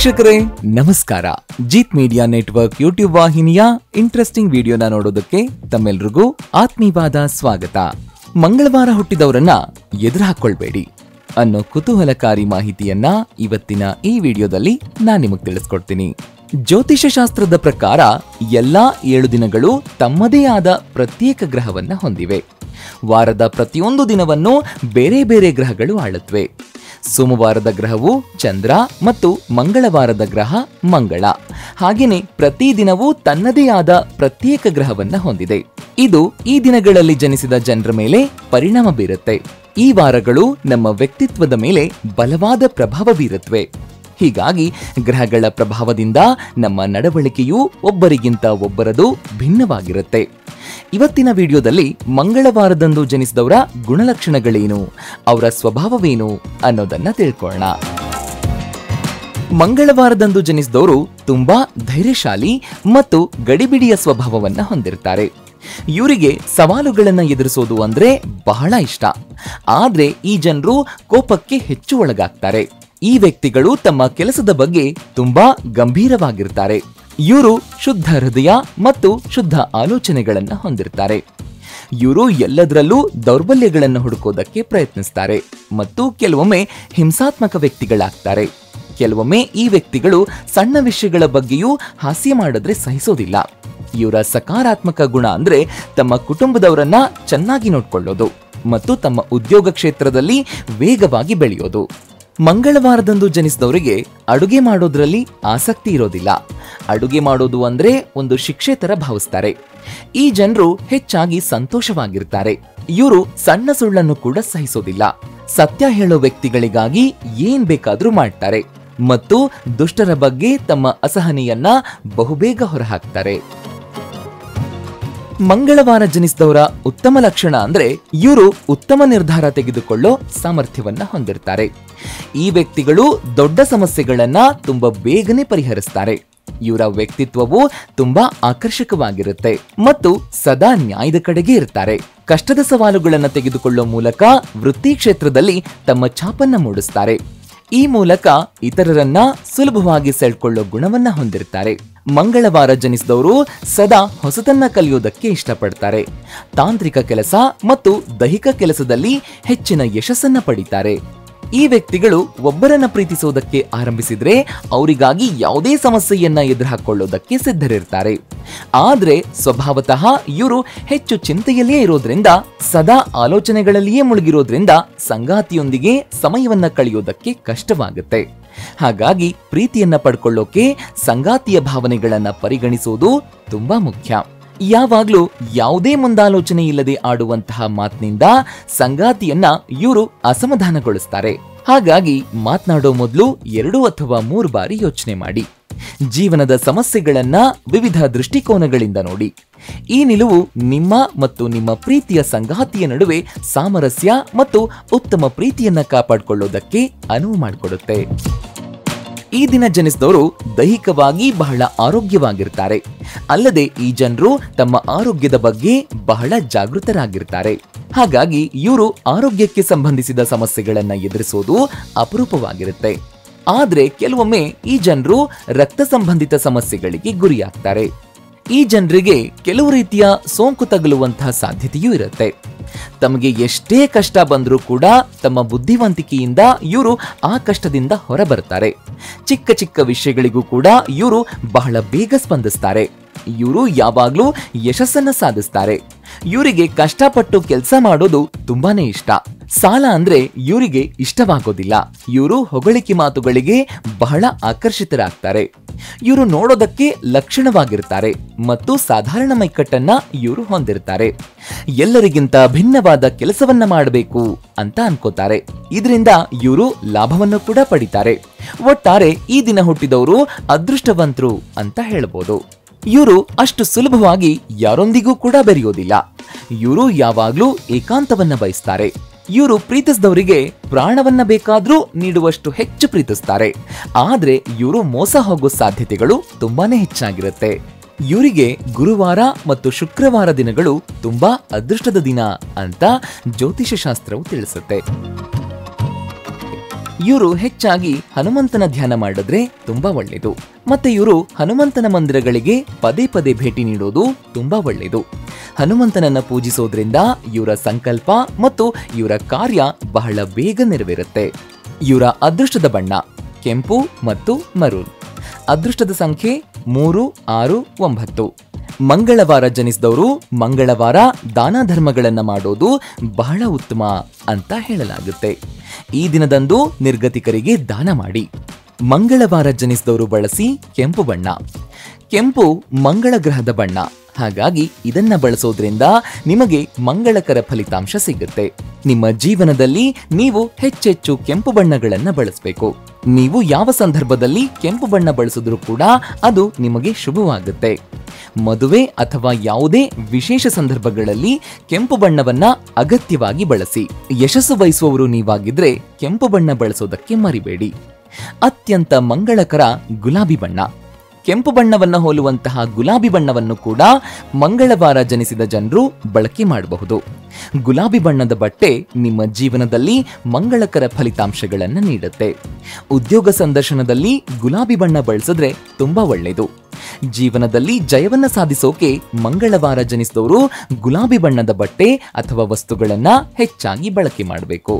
ವೀಕ್ಷಕರೇ ನಮಸ್ಕಾರ Jeet media network YouTube ವಾಹಿನಿಯ ಇಂಟ್ರೆಸ್ಟಿಂಗ್ ವಿಡಿಯೋನ ನೋಡೋದಕ್ಕೆ ತಮ್ಮೆಲ್ರಿಗೂ ಆತ್ಮೀಯವಾದ ಸ್ವಾಗತ ಮಂಗಳವಾರ ಹುಟ್ಟಿದವರನ್ನ ಎದುರು ಹಾಕೊಳ್ಬೇಡಿ ಅನ್ನೋ ಕುತೂಹಲಕಾರಿ ಮಾಹಿತಿಯನ್ನ ಇವತ್ತಿನ ಈ ವಿಡಿಯೋದಲ್ಲಿ ನಾನ್ ನಿಮಗೆ ತಿಳಿಸ್ಕೊಡ್ತೀನಿ ಜ್ಯೋತಿಷ ಶಾಸ್ತ್ರದ ಪ್ರಕಾರ ಎಲ್ಲಾ ಏಳು ದಿನಗಳು ತಮ್ಮದೇ ಆದ ಪ್ರತ್ಯೇಕ ಗ್ರಹವನ್ನ ಹೊಂದಿವೆ ವಾರದ ಪ್ರತಿಯೊಂದು ದಿನವನ್ನು ಬೇರೆ ಬೇರೆ ಗ್ರಹಗಳು ಆಳುತ್ತವೆ ಸೋಮವಾರದ ಗ್ರಹವು ಚಂದ್ರ ಮತ್ತು ಮಂಗಳವಾರದ ಗ್ರಹ ಮಂಗಳ ಹಾಗೇನೆ ಪ್ರತಿ ದಿನವೂ ತನ್ನದೇ ಆದ ಪ್ರತ್ಯೇಕ ಗ್ರಹವನ್ನ ಹೊಂದಿದೆ ಇದು ಈ ದಿನಗಳಲ್ಲಿ ಜನಿಸಿದ ಜನರ ಮೇಲೆ ಪರಿಣಾಮ ಬೀರುತ್ತೆ ಈ ವಾರಗಳು ನಮ್ಮ ವ್ಯಕ್ತಿತ್ವದ ಮೇಲೆ ಬಲವಾದ ಪ್ರಭಾವ ಬೀರುತ್ತವೆ ಹೀಗಾಗಿ ಗ್ರಹಗಳ ಪ್ರಭಾವದಿಂದ ನಮ್ಮ ನಡವಳಿಕೆಯು ಒಬ್ಬರಿಗಿಂತ ಒಬ್ಬರದು ಭಿನ್ನವಾಗಿರುತ್ತೆ ಇವತ್ತಿನ ವಿಡಿಯೋದಲ್ಲಿ ಮಂಗಳವಾರದಂದು ಜನಿಸಿದವರ ಗುಣಲಕ್ಷಣಗಳೇನು ಅವರ ಸ್ವಭಾವವೇನು ಅನ್ನೋದನ್ನ ತಿಳ್ಕೊಳ್ಳೋಣ ಮಂಗಳವಾರದಂದು ಜನಿಸಿದವರು ತುಂಬಾ ಧೈರ್ಯಶಾಲಿ ಮತ್ತು ಗಡಿಬಿಡಿಯ ಸ್ವಭಾವವನ್ನ ಹೊಂದಿರ್ತಾರೆ ಇವರಿಗೆ ಸವಾಲುಗಳನ್ನ ಎದುರಿಸೋದು ಅಂದ್ರೆ ಬಹಳ ಇಷ್ಟ ಆದ್ರೆ ಈ ಜನರು ಕೋಪಕ್ಕೆ ಹೆಚ್ಚು ಒಳಗಾಗ್ತಾರೆ ಈ ವ್ಯಕ್ತಿಗಳು ತಮ್ಮ ಕೆಲಸದ ಬಗ್ಗೆ ತುಂಬಾ ಗಂಭೀರವಾಗಿರ್ತಾರೆ ಇವರು ಶುದ್ಧ ಹೃದಯ ಮತ್ತು ಶುದ್ಧ ಆಲೋಚನೆಗಳನ್ನ ಹೊಂದಿರ್ತಾರೆ ಇವರು ಎಲ್ಲದರಲ್ಲೂ ದೌರ್ಬಲ್ಯಗಳನ್ನು ಹುಡುಕೋದಕ್ಕೆ ಪ್ರಯತ್ನಿಸ್ತಾರೆ ಮತ್ತು ಕೆಲವೊಮ್ಮೆ ಹಿಂಸಾತ್ಮಕ ವ್ಯಕ್ತಿಗಳಾಗ್ತಾರೆ ಕೆಲವೊಮ್ಮೆ ಈ ವ್ಯಕ್ತಿಗಳು ಸಣ್ಣ ವಿಷಯಗಳ ಬಗ್ಗೆಯೂ ಹಾಸ್ಯ ಮಾಡಿದ್ರೆ ಸಹಿಸೋದಿಲ್ಲ ಇವರ ಸಕಾರಾತ್ಮಕ ಗುಣ ಅಂದ್ರೆ ತಮ್ಮ ಕುಟುಂಬದವರನ್ನ ಚೆನ್ನಾಗಿ ನೋಡ್ಕೊಳ್ಳೋದು ಮತ್ತು ತಮ್ಮ ಉದ್ಯೋಗ ಕ್ಷೇತ್ರದಲ್ಲಿ ವೇಗವಾಗಿ ಬೆಳೆಯೋದು ಮಂಗಳವಾರದಂದು ಜನಿಸಿದವರಿಗೆ ಅಡುಗೆ ಮಾಡೋದ್ರಲ್ಲಿ ಆಸಕ್ತಿ ಇರೋದಿಲ್ಲ ಅಡುಗೆ ಮಾಡೋದು ಅಂದ್ರೆ ಒಂದು ಶಿಕ್ಷೆ ತರ ಭಾವಿಸ್ತಾರೆ ಈ ಜನರು ಹೆಚ್ಚಾಗಿ ಸಂತೋಷವಾಗಿರ್ತಾರೆ ಇವರು ಸಣ್ಣ ಸುಳ್ಳನ್ನು ಕೂಡ ಸಹಿಸೋದಿಲ್ಲ ಸತ್ಯ ಹೇಳೋ ವ್ಯಕ್ತಿಗಳಿಗಾಗಿ ಏನ್ ಬೇಕಾದ್ರೂ ಮಾಡ್ತಾರೆ ಮತ್ತು ದುಷ್ಟರ ಬಗ್ಗೆ ತಮ್ಮ ಅಸಹನೆಯನ್ನ ಬಹುಬೇಗ ಹೊರಹಾಕ್ತಾರೆ ಮಂಗಳವಾರ ಜನಿಸಿದವರ ಉತ್ತಮ ಲಕ್ಷಣ ಅಂದ್ರೆ ಇವರು ಉತ್ತಮ ನಿರ್ಧಾರ ತೆಗೆದುಕೊಳ್ಳೋ ಸಾಮರ್ಥ್ಯವನ್ನ ಹೊಂದಿರ್ತಾರೆ ಈ ವ್ಯಕ್ತಿಗಳು ದೊಡ್ಡ ಸಮಸ್ಯೆಗಳನ್ನ ತುಂಬಾ ಬೇಗನೆ ಪರಿಹರಿಸ್ತಾರೆ ಇವರ ವ್ಯಕ್ತಿತ್ವವು ತುಂಬಾ ಆಕರ್ಷಕವಾಗಿರುತ್ತೆ ಮತ್ತು ಸದಾ ನ್ಯಾಯದ ಕಡೆಗೆ ಇರ್ತಾರೆ ಕಷ್ಟದ ಸವಾಲುಗಳನ್ನ ತೆಗೆದುಕೊಳ್ಳೋ ಮೂಲಕ ವೃತ್ತಿ ಕ್ಷೇತ್ರದಲ್ಲಿ ತಮ್ಮ ಛಾಪನ್ನ ಮೂಡಿಸ್ತಾರೆ ಈ ಮೂಲಕ ಇತರರನ್ನ ಸುಲಭವಾಗಿ ಸೆಳ್ಕೊಳ್ಳೋ ಗುಣವನ್ನ ಹೊಂದಿರ್ತಾರೆ ಮಂಗಳವಾರ ಜನಿಸಿದವರು ಸದಾ ಹೊಸತನ್ನ ಕಲಿಯೋದಕ್ಕೆ ಇಷ್ಟಪಡ್ತಾರೆ ತಾಂತ್ರಿಕ ಕೆಲಸ ಮತ್ತು ದೈಹಿಕ ಕೆಲಸದಲ್ಲಿ ಹೆಚ್ಚಿನ ಯಶಸ್ಸನ್ನ ಪಡಿತಾರೆ ಈ ವ್ಯಕ್ತಿಗಳು ಒಬ್ಬರನ್ನ ಪ್ರೀತಿಸೋದಕ್ಕೆ ಆರಂಭಿಸಿದ್ರೆ ಅವರಿಗಾಗಿ ಯಾವುದೇ ಸಮಸ್ಯೆಯನ್ನ ಎದುರುಹಾಕೊಳ್ಳೋದಕ್ಕೆ ಸಿದ್ಧರಿರ್ತಾರೆ ಆದ್ರೆ ಸ್ವಭಾವತಃ ಇವರು ಹೆಚ್ಚು ಚಿಂತೆಯಲ್ಲೇ ಇರೋದ್ರಿಂದ ಸದಾ ಆಲೋಚನೆಗಳಲ್ಲಿಯೇ ಮುಳುಗಿರೋದ್ರಿಂದ ಸಂಗಾತಿಯೊಂದಿಗೆ ಸಮಯವನ್ನ ಕಳೆಯೋದಕ್ಕೆ ಕಷ್ಟವಾಗುತ್ತೆ ಹಾಗಾಗಿ ಪ್ರೀತಿಯನ್ನ ಪಡ್ಕೊಳ್ಳೋಕೆ ಸಂಗಾತಿಯ ಭಾವನೆಗಳನ್ನ ಪರಿಗಣಿಸೋದು ತುಂಬಾ ಮುಖ್ಯ ಯಾವಾಗ್ಲೂ ಯಾವುದೇ ಮುಂದಾಲೋಚನೆ ಇಲ್ಲದೆ ಆಡುವಂತಹ ಮಾತಿನಿಂದ ಸಂಗಾತಿಯನ್ನ ಇವರು ಅಸಮಾಧಾನಗೊಳಿಸ್ತಾರೆ ಹಾಗಾಗಿ ಮಾತನಾಡೋ ಮೊದಲು ಎರಡು ಅಥವಾ ಮೂರು ಬಾರಿ ಯೋಚನೆ ಮಾಡಿ ಜೀವನದ ಸಮಸ್ಯೆಗಳನ್ನ ವಿವಿಧ ದೃಷ್ಟಿಕೋನಗಳಿಂದ ನೋಡಿ ಈ ನಿಲುವು ನಿಮ್ಮ ಮತ್ತು ನಿಮ್ಮ ಪ್ರೀತಿಯ ಸಂಗಾತಿಯ ನಡುವೆ ಸಾಮರಸ್ಯ ಮತ್ತು ಉತ್ತಮ ಪ್ರೀತಿಯನ್ನ ಕಾಪಾಡಿಕೊಳ್ಳೋದಕ್ಕೆ ಅನುವು ಮಾಡಿಕೊಡುತ್ತೆ ಈ ದಿನ ಜನಿಸಿದವರು ದೈಹಿಕವಾಗಿ ಬಹಳ ಆರೋಗ್ಯವಾಗಿರ್ತಾರೆ ಅಲ್ಲದೆ ಈ ಜನರು ತಮ್ಮ ಆರೋಗ್ಯದ ಬಗ್ಗೆ ಬಹಳ ಜಾಗೃತರಾಗಿರ್ತಾರೆ ಹಾಗಾಗಿ ಇವರು ಆರೋಗ್ಯಕ್ಕೆ ಸಂಬಂಧಿಸಿದ ಸಮಸ್ಯೆಗಳನ್ನ ಎದುರಿಸೋದು ಅಪರೂಪವಾಗಿರುತ್ತೆ ಆದ್ರೆ ಕೆಲವೊಮ್ಮೆ ಈ ಜನರು ರಕ್ತ ಸಂಬಂಧಿತ ಸಮಸ್ಯೆಗಳಿಗೆ ಗುರಿಯಾಗ್ತಾರೆ ಈ ಜನರಿಗೆ ಕೆಲವು ರೀತಿಯ ಸೋಂಕು ತಗುಲುವಂತಹ ಸಾಧ್ಯತೆಯೂ ಇರುತ್ತೆ ತಮಗೆ ಎಷ್ಟೇ ಕಷ್ಟ ಬಂದರೂ ಕೂಡ ತಮ್ಮ ಬುದ್ಧಿವಂತಿಕೆಯಿಂದ ಇವರು ಆ ಕಷ್ಟದಿಂದ ಹೊರಬರ್ತಾರೆ ಚಿಕ್ಕ ಚಿಕ್ಕ ವಿಷಯಗಳಿಗೂ ಕೂಡ ಇವರು ಬಹಳ ಬೇಗ ಸ್ಪಂದಿಸ್ತಾರೆ ಇವರು ಯಾವಾಗ್ಲೂ ಯಶಸ್ಸನ್ನ ಸಾಧಿಸ್ತಾರೆ ಇವರಿಗೆ ಕಷ್ಟಪಟ್ಟು ಕೆಲಸ ಮಾಡೋದು ತುಂಬಾನೇ ಇಷ್ಟ ಸಾಲ ಅಂದ್ರೆ ಇವರಿಗೆ ಇಷ್ಟವಾಗೋದಿಲ್ಲ ಇವರು ಹೊಗಳಿಕೆ ಮಾತುಗಳಿಗೆ ಬಹಳ ಆಕರ್ಷಿತರಾಗ್ತಾರೆ ಇವರು ನೋಡೋದಕ್ಕೆ ಲಕ್ಷಣವಾಗಿರ್ತಾರೆ ಮತ್ತು ಸಾಧಾರಣ ಮೈಕಟ್ಟನ್ನ ಇವರು ಹೊಂದಿರ್ತಾರೆ ಎಲ್ಲರಿಗಿಂತ ಭಿನ್ನವಾದ ಕೆಲಸವನ್ನ ಮಾಡಬೇಕು ಅಂತ ಅನ್ಕೋತಾರೆ ಇದರಿಂದ ಇವರು ಲಾಭವನ್ನು ಕೂಡ ಪಡಿತಾರೆ ಒಟ್ಟಾರೆ ಈ ದಿನ ಹುಟ್ಟಿದವರು ಅದೃಷ್ಟವಂತರು ಅಂತ ಹೇಳ್ಬೋದು ಇವರು ಅಷ್ಟು ಸುಲಭವಾಗಿ ಯಾರೊಂದಿಗೂ ಕೂಡ ಬೆರೆಯೋದಿಲ್ಲ ಇವರು ಯಾವಾಗ್ಲೂ ಏಕಾಂತವನ್ನ ಬಯಸ್ತಾರೆ ಇವರು ಪ್ರೀತಿಸಿದವರಿಗೆ ಪ್ರಾಣವನ್ನ ಬೇಕಾದ್ರೂ ನೀಡುವಷ್ಟು ಹೆಚ್ಚು ಪ್ರೀತಿಸ್ತಾರೆ ಆದ್ರೆ ಇವರು ಮೋಸ ಹೋಗೋ ಸಾಧ್ಯತೆಗಳು ತುಂಬಾನೇ ಹೆಚ್ಚಾಗಿರುತ್ತೆ ಇವರಿಗೆ ಗುರುವಾರ ಮತ್ತು ಶುಕ್ರವಾರ ದಿನಗಳು ತುಂಬಾ ಅದೃಷ್ಟದ ದಿನ ಅಂತ ಜ್ಯೋತಿಷ ಶಾಸ್ತ್ರವು ತಿಳಿಸುತ್ತೆ ಇವರು ಹೆಚ್ಚಾಗಿ ಹನುಮಂತನ ಧ್ಯಾನ ಮಾಡಿದ್ರೆ ತುಂಬಾ ಒಳ್ಳೆಯದು ಮತ್ತೆ ಇವರು ಹನುಮಂತನ ಮಂದಿರಗಳಿಗೆ ಪದೇ ಪದೇ ಭೇಟಿ ನೀಡೋದು ತುಂಬಾ ಒಳ್ಳೆಯದು ಹನುಮಂತನನ್ನ ಪೂಜಿಸೋದ್ರಿಂದ ಇವರ ಸಂಕಲ್ಪ ಮತ್ತು ಇವರ ಕಾರ್ಯ ಬಹಳ ಬೇಗ ನೆರವೇರುತ್ತೆ ಇವರ ಅದೃಷ್ಟದ ಬಣ್ಣ ಕೆಂಪು ಮತ್ತು ಮರೂನ್ ಅದೃಷ್ಟದ ಸಂಖ್ಯೆ ಮೂರು ಆರು ಒಂಬತ್ತು ಮಂಗಳವಾರ ಜನಿಸಿದವರು ಮಂಗಳವಾರ ದಾನ ಧರ್ಮಗಳನ್ನ ಮಾಡೋದು ಬಹಳ ಉತ್ತಮ ಅಂತ ಹೇಳಲಾಗುತ್ತೆ ಈ ದಿನದಂದು ನಿರ್ಗತಿಕರಿಗೆ ದಾನ ಮಾಡಿ ಮಂಗಳವಾರ ಜನಿಸಿದವರು ಬಳಸಿ ಕೆಂಪು ಬಣ್ಣ ಕೆಂಪು ಮಂಗಳ ಗ್ರಹದ ಬಣ್ಣ ಹಾಗಾಗಿ ಇದನ್ನ ಬಳಸೋದ್ರಿಂದ ನಿಮಗೆ ಮಂಗಳಕರ ಫಲಿತಾಂಶ ಸಿಗುತ್ತೆ ನಿಮ್ಮ ಜೀವನದಲ್ಲಿ ನೀವು ಹೆಚ್ಚೆಚ್ಚು ಕೆಂಪು ಬಣ್ಣಗಳನ್ನ ಬಳಸಬೇಕು ನೀವು ಯಾವ ಸಂದರ್ಭದಲ್ಲಿ ಕೆಂಪು ಬಣ್ಣ ಬಳಸಿದ್ರೂ ಕೂಡ ಅದು ನಿಮಗೆ ಶುಭವಾಗುತ್ತೆ ಮದುವೆ ಅಥವಾ ಯಾವುದೇ ವಿಶೇಷ ಸಂದರ್ಭಗಳಲ್ಲಿ ಕೆಂಪು ಬಣ್ಣವನ್ನ ಅಗತ್ಯವಾಗಿ ಬಳಸಿ ಯಶಸ್ಸು ಬಯಸುವವರು ನೀವಾಗಿದ್ರೆ ಕೆಂಪು ಬಣ್ಣ ಬಳಸೋದಕ್ಕೆ ಮರಿಬೇಡಿ ಅತ್ಯಂತ ಮಂಗಳಕರ ಗುಲಾಬಿ ಬಣ್ಣ ಕೆಂಪು ಬಣ್ಣವನ್ನ ಹೋಲುವಂತಹ ಗುಲಾಬಿ ಬಣ್ಣವನ್ನು ಕೂಡ ಮಂಗಳವಾರ ಜನಿಸಿದ ಜನರು ಬಳಕೆ ಮಾಡಬಹುದು ಗುಲಾಬಿ ಬಣ್ಣದ ಬಟ್ಟೆ ನಿಮ್ಮ ಜೀವನದಲ್ಲಿ ಮಂಗಳಕರ ಫಲಿತಾಂಶಗಳನ್ನು ನೀಡುತ್ತೆ ಉದ್ಯೋಗ ಸಂದರ್ಶನದಲ್ಲಿ ಗುಲಾಬಿ ಬಣ್ಣ ಬಳಸಿದ್ರೆ ತುಂಬಾ ಒಳ್ಳೆಯದು ಜೀವನದಲ್ಲಿ ಜಯವನ್ನ ಸಾಧಿಸೋಕೆ ಮಂಗಳವಾರ ಜನಿಸಿದವರು ಗುಲಾಬಿ ಬಣ್ಣದ ಬಟ್ಟೆ ಅಥವಾ ವಸ್ತುಗಳನ್ನ ಹೆಚ್ಚಾಗಿ ಬಳಕೆ ಮಾಡಬೇಕು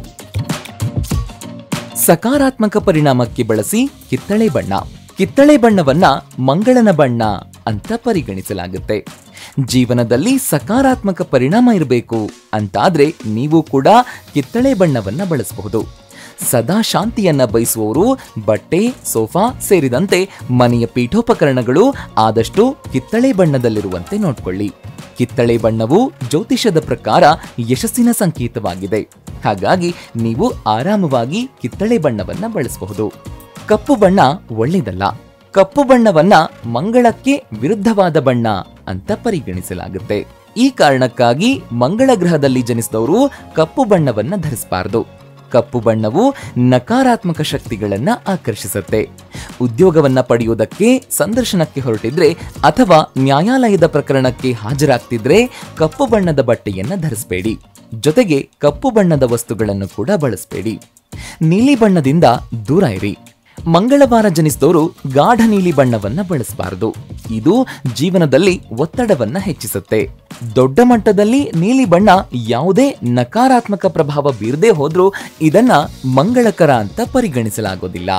ಸಕಾರಾತ್ಮಕ ಪರಿಣಾಮಕ್ಕೆ ಬಳಸಿ ಕಿತ್ತಳೆ ಬಣ್ಣ ಕಿತ್ತಳೆ ಬಣ್ಣವನ್ನ ಮಂಗಳನ ಬಣ್ಣ ಅಂತ ಪರಿಗಣಿಸಲಾಗುತ್ತೆ ಜೀವನದಲ್ಲಿ ಸಕಾರಾತ್ಮಕ ಪರಿಣಾಮ ಇರಬೇಕು ಅಂತಾದ್ರೆ ನೀವು ಕೂಡ ಕಿತ್ತಳೆ ಬಣ್ಣವನ್ನ ಬಳಸಬಹುದು ಸದಾ ಶಾಂತಿಯನ್ನ ಬಯಸುವವರು ಬಟ್ಟೆ ಸೋಫಾ ಸೇರಿದಂತೆ ಮನೆಯ ಪೀಠೋಪಕರಣಗಳು ಆದಷ್ಟು ಕಿತ್ತಳೆ ಬಣ್ಣದಲ್ಲಿರುವಂತೆ ನೋಡ್ಕೊಳ್ಳಿ ಕಿತ್ತಳೆ ಬಣ್ಣವು ಜ್ಯೋತಿಷದ ಪ್ರಕಾರ ಯಶಸ್ಸಿನ ಸಂಕೇತವಾಗಿದೆ ಹಾಗಾಗಿ ನೀವು ಆರಾಮವಾಗಿ ಕಿತ್ತಳೆ ಬಣ್ಣವನ್ನ ಬಳಸಬಹುದು ಕಪ್ಪು ಬಣ್ಣ ಒಳ್ಳೆಯದಲ್ಲ ಕಪ್ಪು ಬಣ್ಣವನ್ನ ಮಂಗಳಕ್ಕೆ ವಿರುದ್ಧವಾದ ಬಣ್ಣ ಅಂತ ಪರಿಗಣಿಸಲಾಗುತ್ತೆ ಈ ಕಾರಣಕ್ಕಾಗಿ ಮಂಗಳ ಗ್ರಹದಲ್ಲಿ ಜನಿಸಿದವರು ಕಪ್ಪು ಬಣ್ಣವನ್ನ ಧರಿಸಬಾರದು ಕಪ್ಪು ಬಣ್ಣವು ನಕಾರಾತ್ಮಕ ಶಕ್ತಿಗಳನ್ನ ಆಕರ್ಷಿಸುತ್ತೆ ಉದ್ಯೋಗವನ್ನ ಪಡೆಯುವುದಕ್ಕೆ ಸಂದರ್ಶನಕ್ಕೆ ಹೊರಟಿದ್ರೆ ಅಥವಾ ನ್ಯಾಯಾಲಯದ ಪ್ರಕರಣಕ್ಕೆ ಹಾಜರಾಗ್ತಿದ್ರೆ ಕಪ್ಪು ಬಣ್ಣದ ಬಟ್ಟೆಯನ್ನ ಧರಿಸಬೇಡಿ ಜೊತೆಗೆ ಕಪ್ಪು ಬಣ್ಣದ ವಸ್ತುಗಳನ್ನು ಕೂಡ ಬಳಸಬೇಡಿ ನೀಲಿ ಬಣ್ಣದಿಂದ ದೂರ ಇರಿ ಮಂಗಳವಾರ ಜನಿಸಿದವರು ಗಾಢ ನೀಲಿ ಬಣ್ಣವನ್ನ ಬಳಸಬಾರದು ಇದು ಜೀವನದಲ್ಲಿ ಒತ್ತಡವನ್ನ ಹೆಚ್ಚಿಸುತ್ತೆ ದೊಡ್ಡ ಮಟ್ಟದಲ್ಲಿ ನೀಲಿ ಬಣ್ಣ ಯಾವುದೇ ನಕಾರಾತ್ಮಕ ಪ್ರಭಾವ ಬೀರದೆ ಹೋದ್ರೂ ಇದನ್ನ ಮಂಗಳಕರ ಅಂತ ಪರಿಗಣಿಸಲಾಗೋದಿಲ್ಲ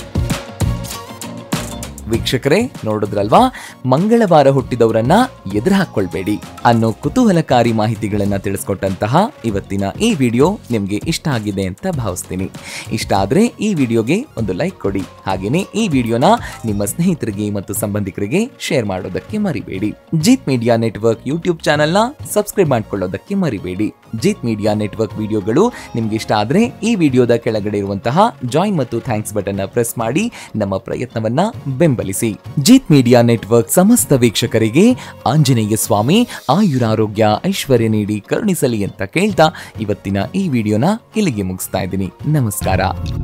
ವೀಕ್ಷಕರೇ ನೋಡಿದ್ರಲ್ವಾ ಮಂಗಳವಾರ ಹುಟ್ಟಿದವರನ್ನ ಎದುರು ಹಾಕೊಳ್ಬೇಡಿ ಅನ್ನೋ ಕುತೂಹಲಕಾರಿ ಮಾಹಿತಿಗಳನ್ನ ತಿಳಿಸ್ಕೊಟ್ಟಂತಹ ಇವತ್ತಿನ ಈ ವಿಡಿಯೋ ನಿಮ್ಗೆ ಇಷ್ಟ ಆಗಿದೆ ಅಂತ ಭಾವಿಸ್ತೀನಿ ಇಷ್ಟ ಆದ್ರೆ ಈ ವಿಡಿಯೋಗೆ ಒಂದು ಲೈಕ್ ಕೊಡಿ ಹಾಗೇನೆ ಈ ವಿಡಿಯೋನ ನಿಮ್ಮ ಸ್ನೇಹಿತರಿಗೆ ಮತ್ತು ಸಂಬಂಧಿಕರಿಗೆ ಶೇರ್ ಮಾಡೋದಕ್ಕೆ ಮರಿಬೇಡಿ ಜೀತ್ ಮೀಡಿಯಾ ನೆಟ್ವರ್ಕ್ ಯೂಟ್ಯೂಬ್ ಚಾನೆಲ್ನ ಸಬ್ಸ್ಕ್ರೈಬ್ ಮಾಡ್ಕೊಳ್ಳೋದಕ್ಕೆ ಮರಿಬೇಡಿ ಜೀತ್ ಮೀಡಿಯಾ ನೆಟ್ವರ್ಕ್ ವಿಡಿಯೋಗಳು ನಿಮ್ಗೆ ಇಷ್ಟ ಆದ್ರೆ ಈ ವಿಡಿಯೋದ ಕೆಳಗಡೆ ಇರುವಂತಹ ಜಾಯಿನ್ ಮತ್ತು ಥ್ಯಾಂಕ್ಸ್ ಬಟನ್ ಪ್ರೆಸ್ ಮಾಡಿ ನಮ್ಮ ಪ್ರಯತ್ನವನ್ನ ಬೆಂಬಲಿಸಿ ಜೀತ್ ಮೀಡಿಯಾ ನೆಟ್ವರ್ಕ್ ಸಮಸ್ತ ವೀಕ್ಷಕರಿಗೆ ಆಂಜನೇಯ ಸ್ವಾಮಿ ಆಯುರಾರೋಗ್ಯ ಐಶ್ವರ್ಯ ನೀಡಿ ಕರುಣಿಸಲಿ ಅಂತ ಕೇಳ್ತಾ ಇವತ್ತಿನ ಈ ವಿಡಿಯೋನ ಇಲ್ಲಿಗೆ ಮುಗಿಸ್ತಾ ಇದ್ದೀನಿ ನಮಸ್ಕಾರ